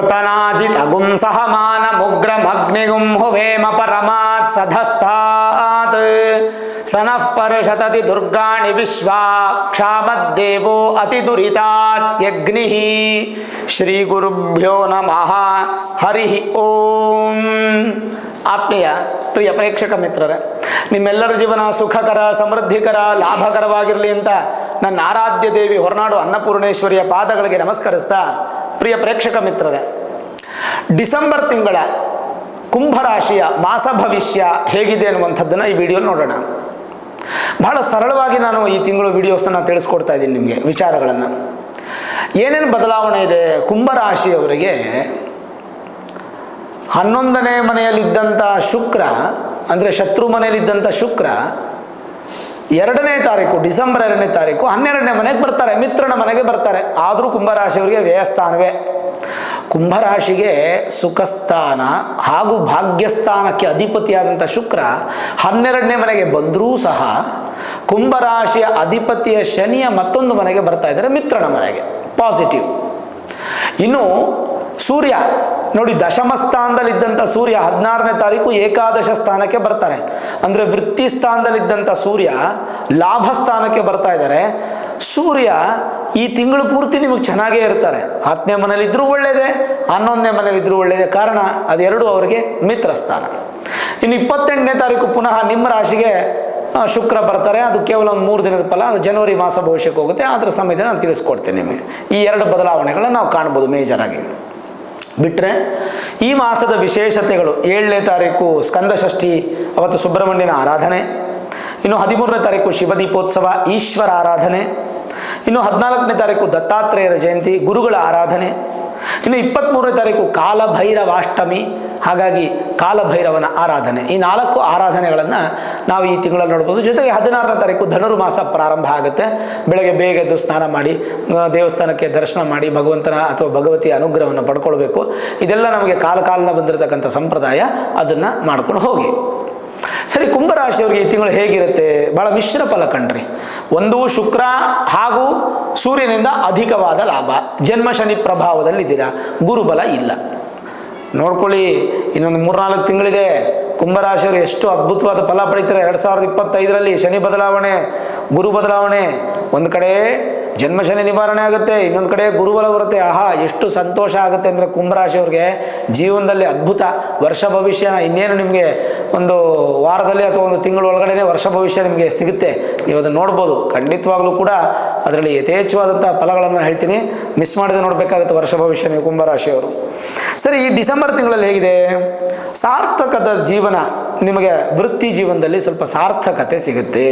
ಪೋತನಾಜಿತಗುಂ ಸಹಮಾನಮುಗ್ರಮಗ್ನಿಗುಂ ಹುವೇಮ ಪರಮಾತ್ ಸಧಸ್ತಾತ್ ಸನಃ ಪರ್ಷತತಿ ದುರ್ಗಾಣಿ ವಿಶ್ವಾ ಕ್ಷಾಮದ್ದೇವೋ ಅತಿ ದುರಿತಾತ್ಯಗ್ನಿ ಶ್ರೀ ಗುರುಭ್ಯೋ ನಮಃ ಹರಿ ಓಂ ಆತ್ಮೀಯ ಪ್ರಿಯ ಪ್ರೇಕ್ಷಕ ಮಿತ್ರರೇ ನಿಮ್ಮೆಲ್ಲರ ಜೀವನ ಸುಖಕರ ಸಮೃದ್ಧಿಕರ ಲಾಭಕರವಾಗಿರಲಿ ಅಂತ ನನ್ನ ಆರಾಧ್ಯ ದೇವಿ ಹೊರನಾಡು ಅನ್ನಪೂರ್ಣೇಶ್ವರಿಯ ಪಾದಗಳಿಗೆ ನಮಸ್ಕರಿಸ್ತಾ ಪ್ರಿಯ ಪ್ರೇಕ್ಷಕ ಮಿತ್ರರೇ ಡಿಸೆಂಬರ್ ತಿಂಗಳ ಕುಂಭರಾಶಿಯ ಮಾಸ ಭವಿಷ್ಯ ಹೇಗಿದೆ ಅನ್ನುವಂಥದ್ದನ್ನು ಈ ವಿಡಿಯೋ ನೋಡೋಣ ಬಹಳ ಸರಳವಾಗಿ ನಾನು ಈ ತಿಂಗಳು ವಿಡಿಯೋಸನ್ನು ತಿಳಿಸ್ಕೊಡ್ತಾ ಇದ್ದೀನಿ ನಿಮಗೆ ವಿಚಾರಗಳನ್ನು ಏನೇನು ಬದಲಾವಣೆ ಇದೆ ಕುಂಭರಾಶಿಯವರಿಗೆ ಹನ್ನೊಂದನೇ ಮನೆಯಲ್ಲಿದ್ದಂಥ ಶುಕ್ರ ಅಂದರೆ ಶತ್ರು ಮನೆಯಲ್ಲಿದ್ದಂಥ ಶುಕ್ರ ಎರಡನೇ ತಾರೀಕು ಡಿಸೆಂಬರ್ ಎರಡನೇ ತಾರೀಕು ಹನ್ನೆರಡನೇ ಮನೆಗೆ ಬರ್ತಾರೆ ಮಿತ್ರನ ಮನೆಗೆ ಬರ್ತಾರೆ ಆದರೂ ಕುಂಭರಾಶಿಯವರಿಗೆ ವ್ಯಯಸ್ಥಾನವೇ ಕುಂಭರಾಶಿಗೆ ಸುಖಸ್ಥಾನ ಹಾಗೂ ಭಾಗ್ಯಸ್ಥಾನಕ್ಕೆ ಅಧಿಪತಿಯಾದಂಥ ಶುಕ್ರ ಹನ್ನೆರಡನೇ ಮನೆಗೆ ಬಂದರೂ ಸಹ ಕುಂಭರಾಶಿಯ ಅಧಿಪತಿಯ ಶನಿಯ ಮತ್ತೊಂದು ಮನೆಗೆ ಬರ್ತಾ ಇದ್ದಾರೆ ಮಿತ್ರನ ಮನೆಗೆ ಪಾಸಿಟಿವ್ ಇನ್ನು ಸೂರ್ಯ ನೋಡಿ ದಶಮ ಸ್ಥಾನದಲ್ಲಿದ್ದಂಥ ಸೂರ್ಯ ಹದಿನಾರನೇ ತಾರೀಕು ಏಕಾದಶ ಸ್ಥಾನಕ್ಕೆ ಬರ್ತಾರೆ ಅಂದರೆ ವೃತ್ತಿ ಸ್ಥಾನದಲ್ಲಿದ್ದಂಥ ಸೂರ್ಯ ಲಾಭ ಸ್ಥಾನಕ್ಕೆ ಬರ್ತಾ ಇದ್ದಾರೆ ಸೂರ್ಯ ಈ ತಿಂಗಳು ಪೂರ್ತಿ ನಿಮಗೆ ಚೆನ್ನಾಗೇ ಇರ್ತಾರೆ ಹತ್ತನೇ ಮನೇಲಿದ್ದರೂ ಒಳ್ಳೆಯದೇ ಹನ್ನೊಂದನೇ ಮನೇಲಿದ್ದರೂ ಒಳ್ಳೆಯದೇ ಕಾರಣ ಅದೆರಡು ಅವರಿಗೆ ಮಿತ್ರ ಸ್ಥಾನ ಇನ್ನು ಇಪ್ಪತ್ತೆಂಟನೇ ತಾರೀಕು ಪುನಃ ನಿಮ್ಮ ರಾಶಿಗೆ ಆ, ಶುಕ್ರ ಬರ್ತಾರೆ ಅದು ಕೇವಲ ಒಂದು ಮೂರು ದಿನದ ಫಲ ಅದು ಜನವರಿ ಮಾಸ ಭವಿಷ್ಯಕ್ಕೆ ಹೋಗುತ್ತೆ ಅದರ ಸಮಯದಲ್ಲಿ ನಾನು ತಿಳಿಸ್ಕೊಡ್ತೇನೆ ನಿಮಗೆ ಈ ಎರಡು ಬದಲಾವಣೆಗಳನ್ನ ನಾವು ಕಾಣ್ಬೋದು ಮೇಜರಾಗಿ ಬಿಟ್ಟರೆ ಈ ಮಾಸದ ವಿಶೇಷತೆಗಳು ಏಳನೇ ತಾರೀಕು ಸ್ಕಂದ ಷಷ್ಠಿ ಅವತ್ತು ಸುಬ್ರಹ್ಮಣ್ಯನ ಆರಾಧನೆ ಇನ್ನು ಹದಿಮೂರನೇ ತಾರೀಕು ಶಿವದೀಪೋತ್ಸವ ಈಶ್ವರ ಆರಾಧನೆ ಇನ್ನು ಹದಿನಾಲ್ಕನೇ ತಾರೀಕು ದತ್ತಾತ್ರೇಯರ ಜಯಂತಿ ಗುರುಗಳ ಆರಾಧನೆ ಇನ್ನು ಇಪ್ಪತ್ತ್ಮೂರನೇ ತಾರೀಕು ಕಾಲಭೈರವಾಷ್ಟಮಿ ಹಾಗಾಗಿ ಕಾಲಭೈರವನ ಆರಾಧನೆ ಈ ನಾಲ್ಕು ಆರಾಧನೆಗಳನ್ನು ನಾವು ಈ ತಿಂಗಳಲ್ಲಿ ನೋಡ್ಬೋದು ಜೊತೆಗೆ ಹದಿನಾರನೇ ತಾರೀಕು ಧನುರ್ಮಾಸ ಪ್ರಾರಂಭ ಆಗುತ್ತೆ ಬೆಳಗ್ಗೆ ಬೇಗ ಎದ್ದು ಸ್ನಾನ ಮಾಡಿ ಆ, ದೇವಸ್ಥಾನಕ್ಕೆ ದರ್ಶನ ಮಾಡಿ ಭಗವಂತನ ಅಥವಾ ಭಗವತಿಯ ಅನುಗ್ರಹವನ್ನು ಪಡ್ಕೊಳ್ಬೇಕು ಇದೆಲ್ಲ ನಮಗೆ ಕಾಲ ಕಾಲನ ಬಂದಿರತಕ್ಕಂಥ ಸಂಪ್ರದಾಯ ಅದನ್ನು ಮಾಡ್ಕೊಂಡು ಹೋಗಿ ಸರಿ ಕುಂಭರಾಶಿಯವರಿಗೆ ಈ ತಿಂಗಳು ಹೇಗಿರುತ್ತೆ ಭಾಳ ಮಿಶ್ರ ಫಲ ಕಣ್ರಿ ಒಂದು ಶುಕ್ರ ಹಾಗೂ ಸೂರ್ಯನಿಂದ ಅಧಿಕವಾದ ಲಾಭ ಜನ್ಮ ಶನಿ ಪ್ರಭಾವದಲ್ಲಿದ್ದೀರಾ ಗುರುಬಲ ಇಲ್ಲ ನೋಡ್ಕೊಳ್ಳಿ ಇನ್ನೊಂದು ಮೂರ್ನಾಲ್ಕು ತಿಂಗಳಿದೆ ಕುಂಭರಾಶಿಯವರು ಎಷ್ಟು ಅದ್ಭುತವಾದ ಫಲ ಪಡಿತಾರೆ ಎರಡು ಸಾವಿರದ ಇಪ್ಪತ್ತೈದರಲ್ಲಿ ಶನಿ ಬದಲಾವಣೆ ಗುರು ಬದಲಾವಣೆ ಒಂದು ಕಡೆ ಜನ್ಮ ಶನಿ ನಿವಾರಣೆ ಆಗುತ್ತೆ ಇನ್ನೊಂದು ಕಡೆ ಗುರುಬಲ ಬರುತ್ತೆ ಆಹಾ ಎಷ್ಟು ಸಂತೋಷ ಆಗುತ್ತೆ ಅಂದರೆ ಕುಂಭರಾಶಿಯವ್ರಿಗೆ ಜೀವನದಲ್ಲಿ ಅದ್ಭುತ ವರ್ಷ ಭವಿಷ್ಯ ಇನ್ನೇನು ನಿಮಗೆ ಒಂದು ವಾರದಲ್ಲಿ ಅಥವಾ ಒಂದು ತಿಂಗಳ ಒಳಗಡೆ ವರ್ಷ ಭವಿಷ್ಯ ನಿಮಗೆ ಸಿಗುತ್ತೆ ನೀವು ಅದನ್ನು ನೋಡ್ಬೋದು ಖಂಡಿತವಾಗ್ಲೂ ಕೂಡ ಅದರಲ್ಲಿ ಯಥೇಚ್ಛವಾದಂಥ ಫಲಗಳನ್ನು ಹೇಳ್ತೀನಿ ಮಿಸ್ ಮಾಡದೆ ನೋಡಬೇಕಾಗುತ್ತೆ ವರ್ಷ ಭವಿಷ್ಯ ನೀವು ಕುಂಭರಾಶಿಯವರು ಸರಿ ಈ ಡಿಸೆಂಬರ್ ತಿಂಗಳಲ್ಲಿ ಹೇಗಿದೆ ಸಾರ್ಥಕದ ಜೀವನ ನಿಮಗೆ ವೃತ್ತಿ ಜೀವನದಲ್ಲಿ ಸ್ವಲ್ಪ ಸಾರ್ಥಕತೆ ಸಿಗುತ್ತೆ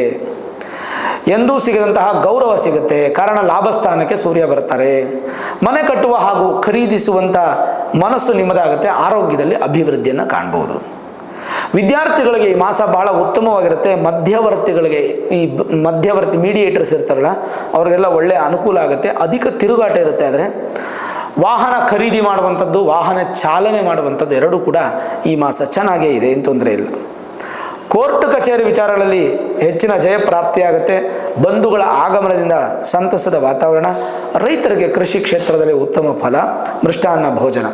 ಎಂದೂ ಸಿಗದಂತಹ ಗೌರವ ಸಿಗುತ್ತೆ ಕಾರಣ ಲಾಭಸ್ಥಾನಕ್ಕೆ ಸೂರ್ಯ ಬರ್ತಾರೆ ಮನೆ ಕಟ್ಟುವ ಹಾಗೂ ಖರೀದಿಸುವಂಥ ಮನಸ್ಸು ನಿಮ್ಮದಾಗುತ್ತೆ ಆರೋಗ್ಯದಲ್ಲಿ ಅಭಿವೃದ್ಧಿಯನ್ನು ಕಾಣ್ಬೋದು ವಿದ್ಯಾರ್ಥಿಗಳಿಗೆ ಈ ಮಾಸ ಬಹಳ ಉತ್ತಮವಾಗಿರುತ್ತೆ ಮಧ್ಯವರ್ತಿಗಳಿಗೆ ಈ ಬ- ಮಧ್ಯವರ್ತಿ ಮೀಡಿಯೇಟರ್ಸ್ ಇರ್ತಾರಲ್ಲ ಅವ್ರಿಗೆಲ್ಲ ಒಳ್ಳೆಯ ಅನುಕೂಲ ಆಗುತ್ತೆ ಅಧಿಕ ತಿರುಗಾಟ ಇರುತ್ತೆ ಆದರೆ ವಾಹನ ಖರೀದಿ ಮಾಡುವಂಥದ್ದು ವಾಹನ ಚಾಲನೆ ಮಾಡುವಂಥದ್ದು ಎರಡೂ ಕೂಡ ಈ ಮಾಸ ಚೆನ್ನಾಗೇ ಇದೆ ಏನು ತೊಂದರೆ ಇಲ್ಲ ಕೋರ್ಟ್ ಕಚೇರಿ ವಿಚಾರಗಳಲ್ಲಿ ಹೆಚ್ಚಿನ ಜಯ ಪ್ರಾಪ್ತಿಯಾಗುತ್ತೆ ಬಂಧುಗಳ ಆಗಮನದಿಂದ ಸಂತಸದ ವಾತಾವರಣ ರೈತರಿಗೆ ಕೃಷಿ ಕ್ಷೇತ್ರದಲ್ಲಿ ಉತ್ತಮ ಫಲ ಮೃಷ್ಟಾನ್ನ ಭೋಜನ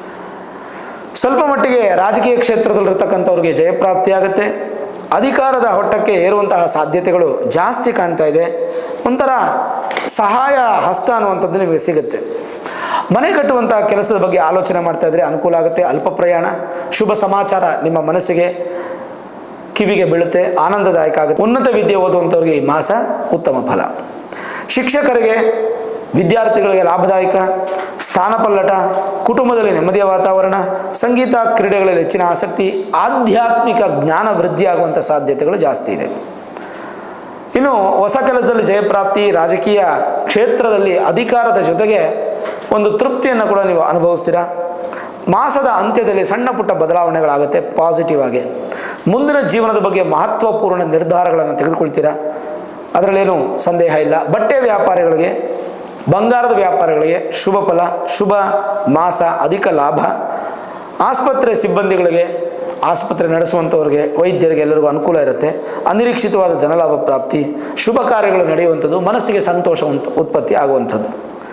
ಸ್ವಲ್ಪ ಮಟ್ಟಿಗೆ ರಾಜಕೀಯ ಕ್ಷೇತ್ರದಲ್ಲಿರ್ತಕ್ಕಂಥವ್ರಿಗೆ ಜಯಪ್ರಾಪ್ತಿಯಾಗುತ್ತೆ ಅಧಿಕಾರದ ಹೊಟ್ಟಕ್ಕೆ ಏರುವಂತಹ ಸಾಧ್ಯತೆಗಳು ಜಾಸ್ತಿ ಕಾಣ್ತಾ ಇದೆ ಒಂಥರ ಸಹಾಯ ಹಸ್ತ ಅನ್ನುವಂಥದ್ದು ನಿಮಗೆ ಸಿಗುತ್ತೆ ಮನೆ ಕಟ್ಟುವಂತಹ ಕೆಲಸದ ಬಗ್ಗೆ ಆಲೋಚನೆ ಮಾಡ್ತಾ ಇದ್ರೆ ಅನುಕೂಲ ಆಗುತ್ತೆ ಅಲ್ಪ ಪ್ರಯಾಣ ಶುಭ ಸಮಾಚಾರ ನಿಮ್ಮ ಮನಸ್ಸಿಗೆ ಕಿವಿಗೆ ಬೀಳುತ್ತೆ ಆನಂದದಾಯಕ ಆಗುತ್ತೆ ಉನ್ನತ ವಿದ್ಯೆ ಓದುವಂಥವ್ರಿಗೆ ಈ ಮಾಸ ಉತ್ತಮ ಫಲ ಶಿಕ್ಷಕರಿಗೆ ವಿದ್ಯಾರ್ಥಿಗಳಿಗೆ ಲಾಭದಾಯಕ ಸ್ಥಾನಪಲ್ಲಟ ಕುಟುಂಬದಲ್ಲಿ ನೆಮ್ಮದಿಯ ವಾತಾವರಣ ಸಂಗೀತ ಕ್ರೀಡೆಗಳಲ್ಲಿ ಹೆಚ್ಚಿನ ಆಸಕ್ತಿ ಆಧ್ಯಾತ್ಮಿಕ ಜ್ಞಾನ ವೃದ್ಧಿಯಾಗುವಂಥ ಸಾಧ್ಯತೆಗಳು ಜಾಸ್ತಿ ಇದೆ ಇನ್ನು ಹೊಸ ಕೆಲಸದಲ್ಲಿ ಜಯಪ್ರಾಪ್ತಿ ರಾಜಕೀಯ ಕ್ಷೇತ್ರದಲ್ಲಿ ಅಧಿಕಾರದ ಜೊತೆಗೆ ಒಂದು ತೃಪ್ತಿಯನ್ನು ಕೂಡ ನೀವು ಅನುಭವಿಸ್ತೀರಾ ಮಾಸದ ಅಂತ್ಯದಲ್ಲಿ ಸಣ್ಣ ಪುಟ್ಟ ಬದಲಾವಣೆಗಳಾಗುತ್ತೆ ಪಾಸಿಟಿವ್ ಆಗಿ ಮುಂದಿನ ಜೀವನದ ಬಗ್ಗೆ ಮಹತ್ವಪೂರ್ಣ ನಿರ್ಧಾರಗಳನ್ನು ತೆಗೆದುಕೊಳ್ತೀರಾ ಅದರಲ್ಲೇನು ಸಂದೇಹ ಇಲ್ಲ ಬಟ್ಟೆ ವ್ಯಾಪಾರಿಗಳಿಗೆ ಬಂಗಾರದ ವ್ಯಾಪಾರಿಗಳಿಗೆ ಶುಭ ಫಲ ಶುಭ ಮಾಸ ಅಧಿಕ ಲಾಭ ಆಸ್ಪತ್ರೆ ಸಿಬ್ಬಂದಿಗಳಿಗೆ ಆಸ್ಪತ್ರೆ ನಡೆಸುವಂಥವ್ರಿಗೆ ವೈದ್ಯರಿಗೆ ಎಲ್ಲರಿಗೂ ಅನುಕೂಲ ಇರುತ್ತೆ ಅನಿರೀಕ್ಷಿತವಾದ ಧನಲಾಭ ಪ್ರಾಪ್ತಿ ಶುಭ ಕಾರ್ಯಗಳು ನಡೆಯುವಂಥದ್ದು ಮನಸ್ಸಿಗೆ ಸಂತೋಷ ಉಂಟು- ಉತ್ಪತ್ತಿ ಆಗುವಂಥದ್ದು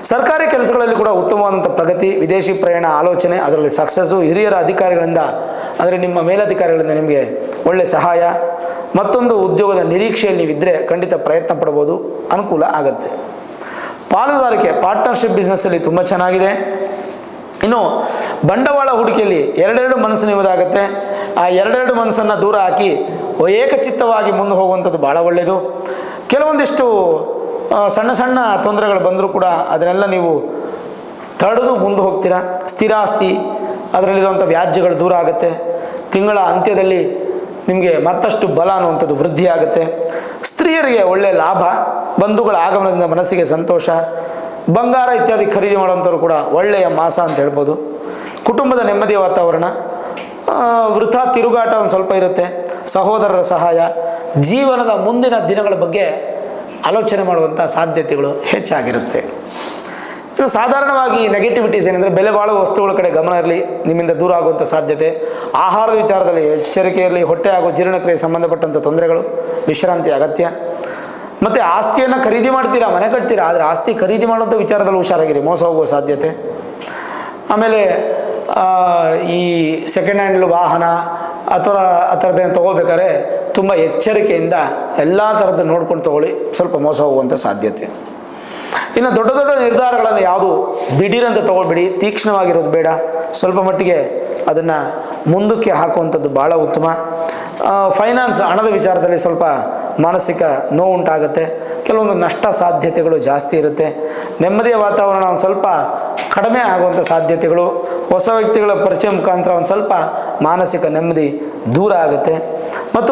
ಸರ್ಕಾರಿ ಕೆಲಸಗಳಲ್ಲಿ ಕೂಡ ಉತ್ತಮವಾದಂಥ ಪ್ರಗತಿ ವಿದೇಶಿ ಪ್ರಯಾಣ ಆಲೋಚನೆ ಅದರಲ್ಲಿ ಸಕ್ಸಸ್ಸು ಹಿರಿಯರ ಅಧಿಕಾರಿಗಳಿಂದ ಅಂದರೆ ನಿಮ್ಮ ಮೇಲಧಿಕಾರಿಗಳಿಂದ ನಿಮಗೆ ಒಳ್ಳೆ ಸಹಾಯ ಮತ್ತೊಂದು ಉದ್ಯೋಗದ ನಿರೀಕ್ಷೆಯಲ್ಲಿ ನೀವಿದ್ದರೆ ಖಂಡಿತ ಪ್ರಯತ್ನ ಪಡ್ಬೋದು ಅನುಕೂಲ ಆಗುತ್ತೆ ಪಾಲುದಾರಿಕೆ ಪಾರ್ಟ್ನರ್ಶಿಪ್ ಬಿಸ್ನೆಸ್ಸಲ್ಲಿ ತುಂಬ ಚೆನ್ನಾಗಿದೆ ಇನ್ನು ಬಂಡವಾಳ ಹೂಡಿಕೆಯಲ್ಲಿ ಎರಡೆರಡು ಮನಸ್ಸು ನಿಮ್ಮದಾಗುತ್ತೆ ಆ ಎರಡೆರಡು ಮನಸ್ಸನ್ನು ದೂರ ಹಾಕಿ ಏಕಚಿತ್ತವಾಗಿ ಮುಂದೆ ಹೋಗುವಂಥದ್ದು ಭಾಳ ಒಳ್ಳೆಯದು ಕೆಲವೊಂದಿಷ್ಟು ಆ, ಸಣ್ಣ ಸಣ್ಣ ತೊಂದರೆಗಳು ಬಂದರೂ ಕೂಡ ಅದನ್ನೆಲ್ಲ ನೀವು ತಡೆದು ಮುಂದೆ ಹೋಗ್ತೀರಾ ಸ್ಥಿರಾಸ್ತಿ ಅದರಲ್ಲಿರುವಂಥ ವ್ಯಾಜ್ಯಗಳು ದೂರ ಆಗುತ್ತೆ ತಿಂಗಳ ಅಂತ್ಯದಲ್ಲಿ ನಿಮಗೆ ಮತ್ತಷ್ಟು ಬಲ ಅನ್ನುವಂಥದ್ದು ವೃದ್ಧಿ ಆಗುತ್ತೆ ಸ್ತ್ರೀಯರಿಗೆ ಒಳ್ಳೆಯ ಲಾಭ ಬಂಧುಗಳ ಆಗಮನದಿಂದ ಮನಸ್ಸಿಗೆ ಸಂತೋಷ ಬಂಗಾರ ಇತ್ಯಾದಿ ಖರೀದಿ ಮಾಡುವಂಥವ್ರು ಕೂಡ ಒಳ್ಳೆಯ ಮಾಸ ಅಂತ ಹೇಳ್ಬೋದು ಕುಟುಂಬದ ನೆಮ್ಮದಿಯ ವಾತಾವರಣ ಆ, ವೃಥಾ ತಿರುಗಾಟ ಒಂದು ಸ್ವಲ್ಪ ಇರುತ್ತೆ ಸಹೋದರರ ಸಹಾಯ ಜೀವನದ ಮುಂದಿನ ದಿನಗಳ ಬಗ್ಗೆ ಆಲೋಚನೆ ಮಾಡುವಂಥ ಸಾಧ್ಯತೆಗಳು ಹೆಚ್ಚಾಗಿರುತ್ತೆ ಇನ್ನು ಸಾಧಾರಣವಾಗಿ ನೆಗೆಟಿವಿಟೀಸ್ ಏನಂದರೆ ಬೆಲೆ ಬಾಳುವ ವಸ್ತುಗಳ ಕಡೆ ಗಮನ ಇರಲಿ ನಿಮ್ಮಿಂದ ದೂರ ಆಗುವಂಥ ಸಾಧ್ಯತೆ ಆಹಾರದ ವಿಚಾರದಲ್ಲಿ ಎಚ್ಚರಿಕೆ ಇರಲಿ ಹೊಟ್ಟೆ ಹಾಗೂ ಜೀರ್ಣಕ್ರಿಯೆ ಸಂಬಂಧಪಟ್ಟಂಥ ತೊಂದರೆಗಳು ವಿಶ್ರಾಂತಿ ಅಗತ್ಯ ಮತ್ತು ಆಸ್ತಿಯನ್ನು ಖರೀದಿ ಮಾಡ್ತೀರಾ ಮನೆ ಕಟ್ತೀರಾ ಆದರೆ ಆಸ್ತಿ ಖರೀದಿ ಮಾಡುವಂಥ ವಿಚಾರದಲ್ಲಿ ಹುಷಾರಾಗಿರಿ ಮೋಸ ಹೋಗುವ ಸಾಧ್ಯತೆ ಆಮೇಲೆ ಆ, ಈ ಸೆಕೆಂಡ್ ಹ್ಯಾಂಡ್ ವಾಹನ ಅಥವಾ ಆ ಥರದ್ದೇನು ತೊಗೋಬೇಕಾದ್ರೆ ತುಂಬ ಎಚ್ಚರಿಕೆಯಿಂದ ಎಲ್ಲ ಥರದ್ದು ನೋಡ್ಕೊಂಡು ತೊಗೊಳ್ಳಿ ಸ್ವಲ್ಪ ಮೋಸ ಹೋಗುವಂಥ ಸಾಧ್ಯತೆ ಇನ್ನು ದೊಡ್ಡ ದೊಡ್ಡ ನಿರ್ಧಾರಗಳನ್ನು ಯಾವುದು ದಿಢೀರಂತ ತೊಗೊಳ್ಬೇಡಿ ತೀಕ್ಷ್ಣವಾಗಿರೋದು ಬೇಡ ಸ್ವಲ್ಪ ಮಟ್ಟಿಗೆ ಅದನ್ನು ಮುಂದಕ್ಕೆ ಹಾಕುವಂಥದ್ದು ಭಾಳ ಉತ್ತಮ ಫೈನಾನ್ಸ್ ಹಣದ ವಿಚಾರದಲ್ಲಿ ಸ್ವಲ್ಪ ಮಾನಸಿಕ ನೋವು ಉಂಟಾಗುತ್ತೆ ಕೆಲವೊಂದು ನಷ್ಟ ಸಾಧ್ಯತೆಗಳು ಜಾಸ್ತಿ ಇರುತ್ತೆ ನೆಮ್ಮದಿಯ ವಾತಾವರಣ ಒಂದು ಸ್ವಲ್ಪ ಕಡಿಮೆ ಆಗುವಂಥ ಸಾಧ್ಯತೆಗಳು ಹೊಸ ವ್ಯಕ್ತಿಗಳ ಪರಿಚಯ ಮುಖಾಂತರ ಒಂದು ಸ್ವಲ್ಪ ಮಾನಸಿಕ ನೆಮ್ಮದಿ ದೂರ ಆಗುತ್ತೆ ಮತ್ತು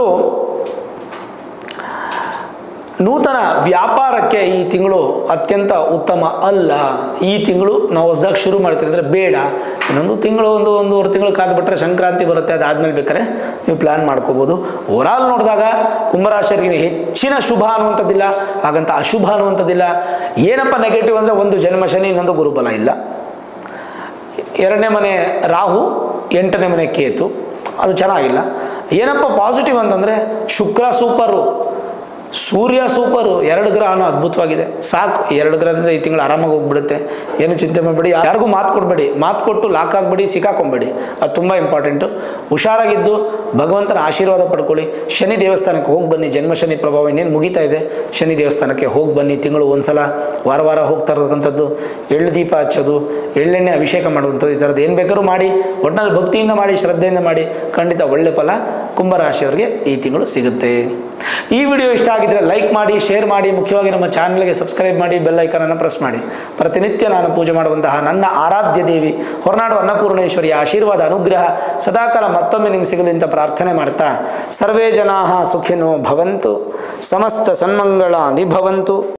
ನೂತನ ವ್ಯಾಪಾರಕ್ಕೆ ಈ ತಿಂಗಳು ಅತ್ಯಂತ ಉತ್ತಮ ಅಲ್ಲ ಈ ತಿಂಗಳು ನಾವು ಹೊಸದಾಗಿ ಶುರು ಮಾಡ್ತೀವಿ ಅಂದರೆ ಬೇಡ ಇನ್ನೊಂದು ತಿಂಗಳು ಒಂದು ಒಂದೂವರೆ ತಿಂಗಳು ಕಾದ್ಬಿಟ್ರೆ ಸಂಕ್ರಾಂತಿ ಬರುತ್ತೆ ಅದಾದ್ಮೇಲೆ ಬೇಕಾದ್ರೆ ನೀವು ಪ್ಲ್ಯಾನ್ ಮಾಡ್ಕೋಬೋದು ಓವರಾಲ್ ನೋಡಿದಾಗ ಕುಂಭರಾಶಿಯವರಿಗೆ ಹೆಚ್ಚಿನ ಶುಭ ಅನ್ನುವಂಥದ್ದಿಲ್ಲ ಹಾಗಂತ ಅಶುಭ ಅನ್ನುವಂಥದ್ದಿಲ್ಲ ಏನಪ್ಪ ನೆಗೆಟಿವ್ ಅಂದರೆ ಒಂದು ಜನ್ಮ ಶನಿ ಇನ್ನೊಂದು ಗುರುಬಲ ಇಲ್ಲ ಎರಡನೇ ಮನೆ ರಾಹು ಎಂಟನೇ ಮನೆ ಕೇತು ಅದು ಚೆನ್ನಾಗಿಲ್ಲ ಏನಪ್ಪ ಪಾಸಿಟಿವ್ ಅಂತಂದರೆ ಶುಕ್ರ ಸೂಪರು ಸೂರ್ಯ ಸೂಪರು ಎರಡು ಗ್ರಹನೂ ಅದ್ಭುತವಾಗಿದೆ ಸಾಕು ಎರಡು ಗ್ರಹದಿಂದ ಈ ತಿಂಗಳು ಆರಾಮಾಗಿ ಹೋಗ್ಬಿಡುತ್ತೆ ಏನು ಚಿಂತೆ ಮಾಡಬೇಡಿ ಯಾರಿಗೂ ಮಾತು ಕೊಡಬೇಡಿ ಮಾತು ಕೊಟ್ಟು ಲಾಕ್ ಆಗಬೇಡಿ ಸಿಕ್ಕಾಕೊಂಬೇಡಿ ಅದು ತುಂಬ ಇಂಪಾರ್ಟೆಂಟು ಹುಷಾರಾಗಿದ್ದು ಭಗವಂತನ ಆಶೀರ್ವಾದ ಪಡ್ಕೊಳ್ಳಿ ಶನಿ ದೇವಸ್ಥಾನಕ್ಕೆ ಹೋಗಿ ಬನ್ನಿ ಜನ್ಮ ಶನಿ ಪ್ರಭಾವ ಇನ್ನೇನು ಮುಗಿತಾ ಇದೆ ಶನಿ ದೇವಸ್ಥಾನಕ್ಕೆ ಹೋಗಿ ಬನ್ನಿ ತಿಂಗಳು ಒಂದ್ಸಲ ವಾರ ವಾರ ಹೋಗ್ತಾ ಇರತಕ್ಕಂಥದ್ದು ಎಳ್ಳು ದೀಪ ಹಚ್ಚೋದು ಎಳ್ಳೆಣ್ಣೆ ಅಭಿಷೇಕ ಮಾಡುವಂಥದ್ದು ಈ ಥರದ್ದು ಏನು ಬೇಕಾದ್ರೂ ಮಾಡಿ ಒಟ್ಟಿನಲ್ಲಿ ಭಕ್ತಿಯಿಂದ ಮಾಡಿ ಶ್ರದ್ಧೆಯಿಂದ ಮಾಡಿ ಖಂಡಿತ ಒಳ್ಳೆ ಫಲ ಕುಂಭರಾಶಿಯವರಿಗೆ ಈ ತಿಂಗಳು ಸಿಗುತ್ತೆ ಈ ವಿಡಿಯೋ ಇಷ್ಟ ಆಗಿದ್ರೆ ಲೈಕ್ ಮಾಡಿ ಶೇರ್ ಮಾಡಿ ಮುಖ್ಯವಾಗಿ ನಮ್ಮ ಚಾನಲ್ಗೆ ಸಬ್ಸ್ಕ್ರೈಬ್ ಮಾಡಿ ಬೆಲ್ ಐಕನನ್ನು ಪ್ರೆಸ್ ಮಾಡಿ ಪ್ರತಿನಿತ್ಯ ನಾನು ಪೂಜೆ ಮಾಡುವಂತಹ ನನ್ನ ಆರಾಧ್ಯ ದೇವಿ ಹೊರನಾಡು ಅನ್ನಪೂರ್ಣೇಶ್ವರಿಯ ಆಶೀರ್ವಾದ ಅನುಗ್ರಹ ಸದಾಕಾಲ ಮತ್ತೊಮ್ಮೆ ನಿಮ್ಗೆ ಸಿಗಲಿ ಅಂತ ಪ್ರಾರ್ಥನೆ ಮಾಡ್ತಾ ಸರ್ವೇ ಜನಾ ಸುಖಿನೋ ಭವಂತು ಸಮಸ್ತ ಸನ್ಮಂಗಳ ನಿಭವಂತು